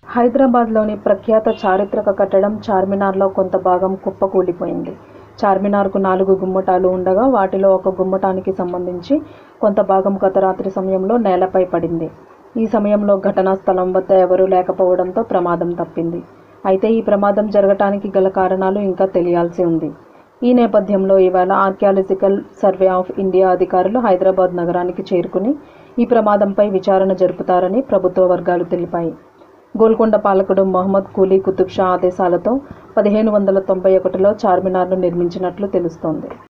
హైదరాబాద్లోని ప్రఖ్యాత చారిత్రక కట్టడం చార్మినార్లో కొంత భాగం కుప్పకూలిపోయింది చార్మినార్కు నాలుగు గుమ్మటాలు ఉండగా వాటిలో ఒక గుమ్మటానికి సంబంధించి కొంత భాగం గత రాత్రి సమయంలో నేలపై పడింది ఈ సమయంలో ఘటనా స్థలం వద్ద ఎవరూ లేకపోవడంతో ప్రమాదం తప్పింది అయితే ఈ ప్రమాదం జరగటానికి గల కారణాలు ఇంకా తెలియాల్సి ఉంది ఈ నేపథ్యంలో ఇవాళ ఆర్కియాలజికల్ సర్వే ఆఫ్ ఇండియా అధికారులు హైదరాబాద్ నగరానికి చేరుకుని ఈ ప్రమాదంపై విచారణ జరుపుతారని ప్రభుత్వ వర్గాలు తెలిపాయి గోల్కొండ పాలకుడు మొహమ్మద్ కూలీ కుతుబ్ షా ఆదేశాలతో పదిహేను వందల తొంభై ఒకటిలో చార్మినార్ను నిర్మించినట్లు తెలుస్తోంది